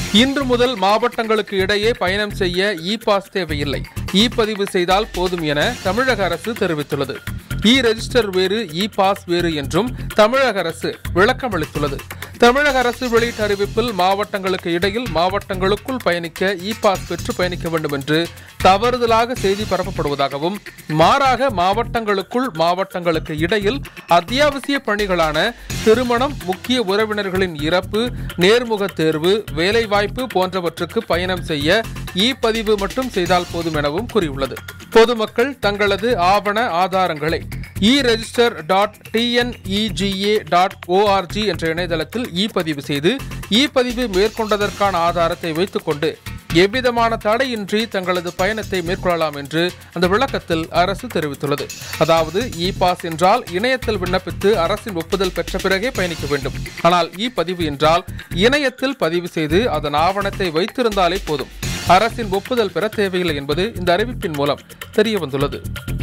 இன்று முதல் மாவட்டங்களுக்கு இடையே பயணம் செய்ய இ பாஸ் தேவையில்லை இ பதிவு செய்தால் போதும் என தமிழக அரசு தெரிவித்துள்ளது இ ரெஜிஸ்டர் வேறு இ பாஸ் வேறு என்றும் தமிழக அரசு விளக்கம் அளித்துள்ளது தமிழக அரசு வெளியிட்ட அறிவிப்பில் மாவட்டங்களுக்கு இடையில் மாவட்டங்களுக்குள் பயணிக்க இ பாஸ் பெற்று பயணிக்க வேண்டும் என்று தவறுதலாக செய்தி பரப்பப்படுவதாகவும் மாறாக மாவட்டங்களுக்குள் மாவட்டங்களுக்கு இடையில் அத்தியாவசிய பணிகளான திருமணம் முக்கிய உறவினர்களின் இறப்பு நேர்முக தேர்வு வேலைவாய்ப்பு போன்றவற்றுக்கு பயணம் செய்ய இ பதிவு மட்டும் செய்தால் போதும் எனவும் கூறியுள்ளது பொதுமக்கள் தங்களது ஆவண ஆதாரங்களை e register dot TNEGA dot org என்ற இணையதளத்தில் இ பதிவு செய்து இ பதிவு மேற்கொண்டதற்கான ஆதாரத்தை வைத்துக்கொண்டு எவ்விதமான தடையின்றி தங்களது பயணத்தை மேற்கொள்ளலாம் என்று அந்த விளக்கத்தில் அரசு தெரிவித்துள்ளது அதாவது இ பாஸ் என்றால் இணையத்தில் விண்ணப்பித்து அரசின் ஒப்புதல் பெற்ற பிறகே பயணிக்க வேண்டும் ஆனால் இ பதிவு என்றால் இணையத்தில் பதிவு செய்து அதன் ஆவணத்தை வைத்திருந்தாலே போதும் அரசின் ஒப்புதல் பெற தேவையில்லை என்பது இந்த அறிவிப்பின் மூலம் தெரிய வந்துள்ளது